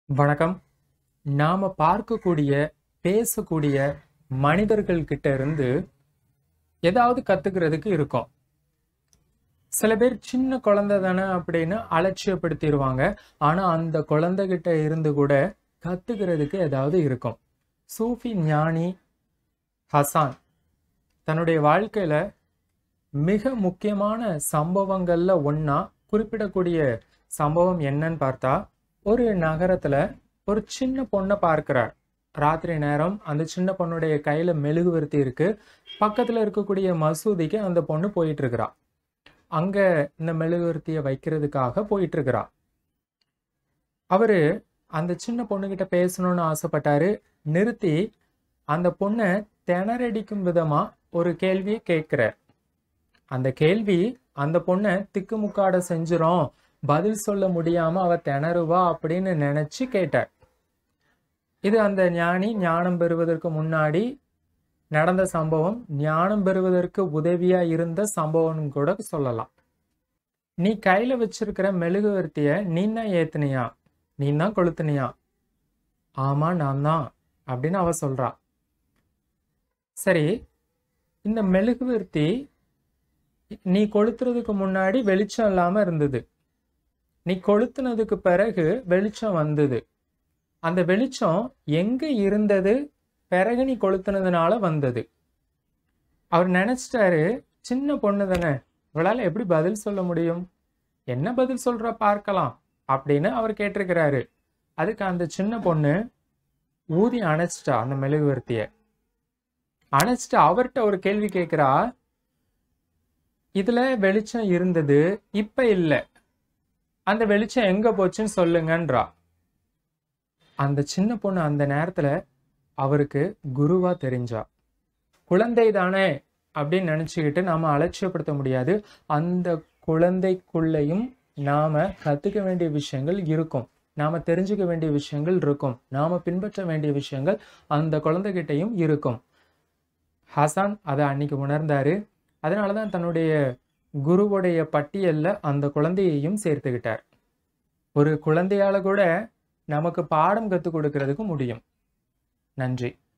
வணக்கம் நாம பார்க்கக்கூடிய பேசக்கூடிய மனிதர்கள் கிட்ட இருந்து ஏதாவது கத்துக்கிறதுக்கு இருக்கும் சில பேர் சின்ன குழந்தை தானே அப்படின்னு அலட்சியப்படுத்திடுவாங்க ஆனா அந்த குழந்தைகிட்ட இருந்து கூட கத்துக்கிறதுக்கு ஏதாவது இருக்கும் சூஃபி ஞானி ஹசான் தன்னுடைய வாழ்க்கையில மிக முக்கியமான சம்பவங்கள்ல ஒண்ணா குறிப்பிடக்கூடிய சம்பவம் என்னன்னு பார்த்தா ஒரு நகரத்துல ஒரு சின்ன பொண்ணை பார்க்கிறார் ராத்திரி நேரம் அந்த சின்ன பொண்ணுடைய கையில மெழுகுவர்த்தி இருக்கு பக்கத்துல இருக்கக்கூடிய மசூதிக்கு அந்த பொண்ணு போயிட்டு இருக்கிறா அங்க இந்த மெழுகுவர்த்தியை வைக்கிறதுக்காக போயிட்டு இருக்கிறா அவரு அந்த சின்ன பொண்ணுகிட்ட பேசணும்னு ஆசைப்பட்டாரு நிறுத்தி அந்த பொண்ணை திணறடிக்கும் விதமா ஒரு கேள்வியை கேட்கிறார் அந்த கேள்வி அந்த பொண்ணை திக்குமுக்காட செஞ்சிரும் பதில் சொல்ல முடியாம அவ திணறுவா அப்படின்னு நினைச்சு கேட்டார் இது அந்த ஞானி ஞானம் பெறுவதற்கு முன்னாடி நடந்த சம்பவம் ஞானம் பெறுவதற்கு உதவியா இருந்த சம்பவம்னு கூட சொல்லலாம் நீ கையில வச்சிருக்கிற மெழுகுவர்த்திய நீ தான் ஏத்துனியா நீ தான் கொளுத்துனியா ஆமா நான் தான் அப்படின்னு அவ சொல்றா சரி இந்த மெழுகுவர்த்தி நீ கொளுத்துறதுக்கு முன்னாடி வெளிச்சம் இல்லாம இருந்தது நீ கொளுத்துனதுக்கு பிறகு வெளிச்சம் வந்தது அந்த வெளிச்சம் எங்க இருந்தது பிறகு நீ கொளுத்துனதுனால வந்தது அவர் நினைச்சிட்டாரு சின்ன பொண்ணு தானே இவளால எப்படி பதில் சொல்ல முடியும் என்ன பதில் சொல்ற பார்க்கலாம் அப்படின்னு அவர் கேட்டிருக்கிறாரு அதுக்கு அந்த சின்ன பொண்ணு ஊதி அணைச்சிட்டா அந்த மெழுகுவர்த்திய அணைச்சிட்டு அவர்கிட்ட ஒரு கேள்வி கேட்கிறா இதுல வெளிச்சம் இருந்தது இப்ப இல்லை அந்த வெளிச்சம் எங்க போச்சுன்னு சொல்லுங்கன்றா அந்த சின்ன பொண்ணு அந்த நேரத்துல அவருக்கு குருவா தெரிஞ்சா குழந்தை தானே அப்படின்னு நினைச்சுக்கிட்டு நாம அலட்சியப்படுத்த முடியாது அந்த குழந்தைக்குள்ளேயும் நாம கத்துக்க வேண்டிய விஷயங்கள் இருக்கும் நாம தெரிஞ்சுக்க வேண்டிய விஷயங்கள் இருக்கும் நாம பின்பற்ற வேண்டிய விஷயங்கள் அந்த குழந்தைகிட்டையும் இருக்கும் ஹசான் அதை அன்னைக்கு உணர்ந்தாரு அதனாலதான் தன்னுடைய குருவுடைய பட்டியல்ல அந்த குழந்தையையும் சேர்த்துக்கிட்டார் ஒரு குழந்தையால கூட நமக்கு பாடம் கற்றுக் கொடுக்கறதுக்கு முடியும் நன்றி